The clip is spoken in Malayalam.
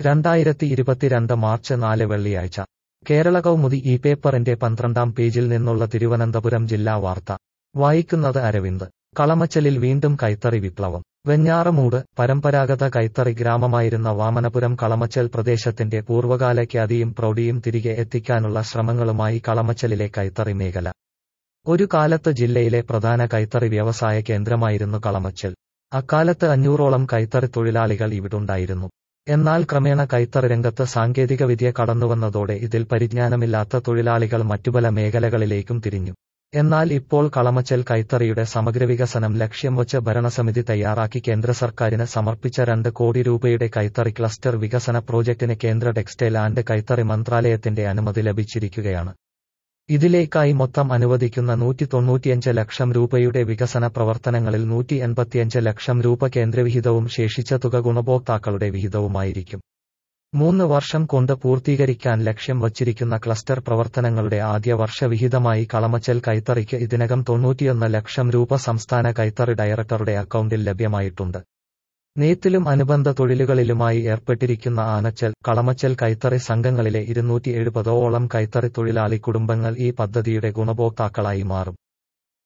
രണ്ടായിരത്തി ഇരുപത്തിരണ്ട് മാർച്ച് നാല് വെള്ളിയാഴ്ച കേരള കൗമുദി ഈ പേപ്പറിന്റെ പന്ത്രണ്ടാം പേജിൽ നിന്നുള്ള തിരുവനന്തപുരം ജില്ലാ വാർത്ത വായിക്കുന്നത് അരവിന്ദ് കളമച്ചലിൽ വീണ്ടും കൈത്തറി വിപ്ലവം വെഞ്ഞാറമൂട് പരമ്പരാഗത കൈത്തറി ഗ്രാമമായിരുന്ന വാമനപുരം കളമച്ചൽ പ്രദേശത്തിന്റെ പൂർവ്വകാല ഖ്യാതിയും പ്രൗഢിയും തിരികെ എത്തിക്കാനുള്ള ശ്രമങ്ങളുമായി കളമച്ചലിലെ കൈത്തറി മേഖല ഒരു കാലത്ത് ജില്ലയിലെ പ്രധാന കൈത്തറി വ്യവസായ കേന്ദ്രമായിരുന്നു കളമച്ചൽ അക്കാലത്ത് അഞ്ഞൂറോളം കൈത്തറി തൊഴിലാളികൾ ഇവിടുണ്ടായിരുന്നു എന്നാൽ ക്രമേണ കൈത്തറി രംഗത്ത് സാങ്കേതികവിദ്യ കടന്നുവന്നതോടെ ഇതിൽ പരിജ്ഞാനമില്ലാത്ത തൊഴിലാളികൾ മറ്റു പല മേഖലകളിലേക്കും തിരിഞ്ഞു എന്നാൽ ഇപ്പോൾ കളമച്ചൽ കൈത്തറിയുടെ സമഗ്ര വികസനം ലക്ഷ്യം വച്ച് ഭരണസമിതി തയ്യാറാക്കി കേന്ദ്ര സർക്കാരിന് സമർപ്പിച്ച രണ്ട് കോടി രൂപയുടെ കൈത്തറി ക്ലസ്റ്റർ വികസന പ്രോജക്ടിന് കേന്ദ്ര ടെക്സ്റ്റൈൽ ആൻഡ് കൈത്തറി മന്ത്രാലയത്തിന്റെ അനുമതി ലഭിച്ചിരിക്കുകയാണ് ഇതിലേക്കായി മൊത്തം അനുവദിക്കുന്ന നൂറ്റി തൊണ്ണൂറ്റിയഞ്ച് ലക്ഷം രൂപയുടെ വികസന പ്രവർത്തനങ്ങളിൽ നൂറ്റി എൺപത്തിയഞ്ച് ലക്ഷം രൂപ കേന്ദ്രവിഹിതവും ശേഷിച്ച തുക ഗുണഭോക്താക്കളുടെ വിഹിതവുമായിരിക്കും മൂന്ന് വർഷം കൊണ്ട് പൂർത്തീകരിക്കാൻ ലക്ഷ്യം വച്ചിരിക്കുന്ന ക്ലസ്റ്റർ പ്രവർത്തനങ്ങളുടെ ആദ്യ വർഷ വിഹിതമായി കളമച്ചൽ കൈത്തറിക്ക് ഇതിനകം തൊണ്ണൂറ്റിയൊന്ന് ലക്ഷം രൂപ സംസ്ഥാന കൈത്തറി ഡയറക്ടറുടെ അക്കൗണ്ടിൽ ലഭ്യമായിട്ടുണ്ട് നെയ്ത്തിലും അനുബന്ധ തൊഴിലുകളിലുമായി ഏർപ്പെട്ടിരിക്കുന്ന ആനച്ചൽ കളമച്ചൽ കൈത്തറി സംഘങ്ങളിലെ ഇരുന്നൂറ്റി എഴുപതോളം കൈത്തറി തൊഴിലാളി കുടുംബങ്ങൾ ഈ പദ്ധതിയുടെ ഗുണഭോക്താക്കളായി മാറും